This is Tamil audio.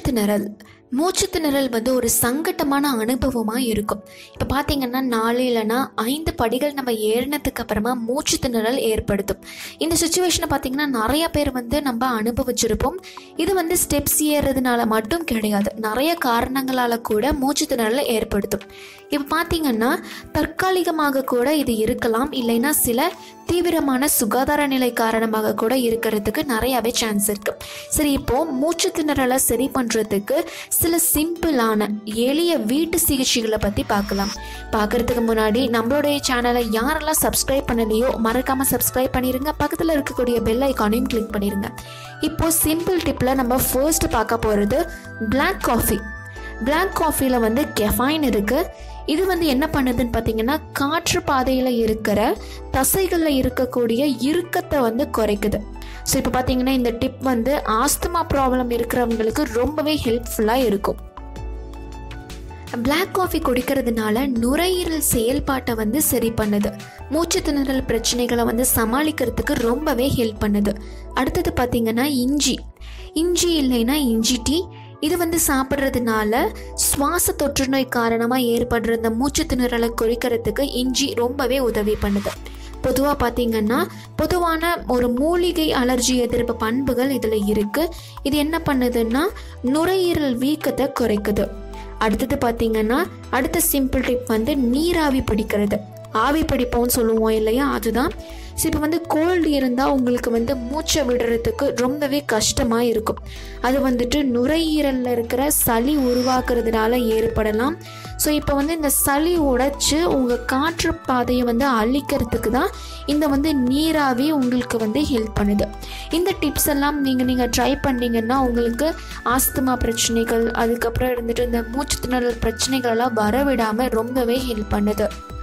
திணறல் மூச்சு திணறல் வந்து ஒரு சங்கட்டமான அனுபவமாக இருக்கும் இப்போ பார்த்தீங்கன்னா நாலு இல்லைன்னா ஐந்து படிகள் நம்ம ஏறினதுக்கு அப்புறமா மூச்சு திணறல் ஏற்படுத்தும் இந்த சுச்சுவேஷனை பார்த்தீங்கன்னா நிறைய பேர் வந்து நம்ம அனுபவிச்சிருப்போம் இது வந்து ஸ்டெப்ஸ் ஏறுறதுனால மட்டும் கிடையாது நிறைய காரணங்களால் கூட மூச்சு திணறல் ஏற்படுத்தும் இப்போ பார்த்தீங்கன்னா தற்காலிகமாக கூட இது இருக்கலாம் இல்லைன்னா சில தீவிரமான சுகாதார நிலை காரணமாக கூட இருக்கிறதுக்கு நிறையாவே சான்ஸ் இருக்கு சரி இப்போ மூச்சு திணறலை சரி பண்ணுறதுக்கு சில சிம்பிளான எளிய வீட்டு சிகிச்சைகளை பற்றி பார்க்கலாம் பார்க்கறதுக்கு முன்னாடி நம்மளுடைய சேனலை யாரெல்லாம் சப்ஸ்கிரைப் பண்ணலையோ மறக்காமல் சப்ஸ்கிரைப் பண்ணிடுங்க பக்கத்தில் இருக்கக்கூடிய பெல் ஐக்கானையும் கிளிக் பண்ணிடுங்க இப்போ சிம்பிள் டிப்பில் நம்ம ஃபர்ஸ்ட் பார்க்க போகிறது Black காஃபி Black காஃபியில் வந்து கெஃபைன் இருக்குது இது வந்து என்ன பண்ணுதுன்னு பார்த்தீங்கன்னா காற்று பாதையில் இருக்கிற தசைகளில் இருக்கக்கூடிய இறுக்கத்தை வந்து குறைக்குது ஸோ இப்போ பார்த்தீங்கன்னா இந்த டிப் வந்து ஆஸ்துமா ப்ராப்ளம் இருக்கிறவங்களுக்கு ரொம்பவே ஹெல்ப்ஃபுல்லாக இருக்கும் Black காஃபி குடிக்கிறதுனால நுரையீரல் செயல்பாட்டை வந்து சரி பண்ணுது மூச்சு திணறல் பிரச்சனைகளை வந்து சமாளிக்கிறதுக்கு ரொம்பவே ஹெல்ப் பண்ணுது அடுத்தது பார்த்தீங்கன்னா இஞ்சி இஞ்சி இல்லைன்னா இஞ்சி டீ இது வந்து சாப்பிட்றதுனால சுவாச தொற்றுநோய் காரணமாக ஏற்படுற இந்த மூச்சு திணறலை குறைக்கிறதுக்கு இஞ்சி ரொம்பவே உதவி பண்ணுது பொதுவாக பார்த்தீங்கன்னா பொதுவான ஒரு மூலிகை அலர்ஜி எதிர்ப்பு பண்புகள் இதில் இருக்குது இது என்ன பண்ணுதுன்னா நுரையீரல் வீக்கத்தை குறைக்குது அடுத்தது பார்த்தீங்கன்னா அடுத்த சிம்பிள் டிப் வந்து நீராவி பிடிக்கிறது ஆவி பிடிப்போம்னு சொல்லுவோம் இல்லையா அதுதான் ஸோ இப்போ வந்து கோல்டு இருந்தால் உங்களுக்கு வந்து மூச்சை விடுறதுக்கு ரொம்பவே கஷ்டமாக இருக்கும் அது வந்துட்டு நுரையீரலில் இருக்கிற சளி உருவாக்குறதுனால ஏற்படலாம் ஸோ இப்போ வந்து இந்த சளி உடைச்சு உங்கள் காற்று பாதையை வந்து அழிக்கிறதுக்கு தான் இந்த வந்து நீராவி உங்களுக்கு வந்து ஹெல்ப் பண்ணுது இந்த டிப்ஸ் எல்லாம் நீங்கள் நீங்கள் ட்ரை பண்ணீங்கன்னா உங்களுக்கு ஆஸ்துமா பிரச்சனைகள் அதுக்கப்புறம் இருந்துட்டு இந்த மூச்சு திணறல் பிரச்சனைகள் எல்லாம் வரவிடாமல் ரொம்பவே ஹெல்ப் பண்ணுது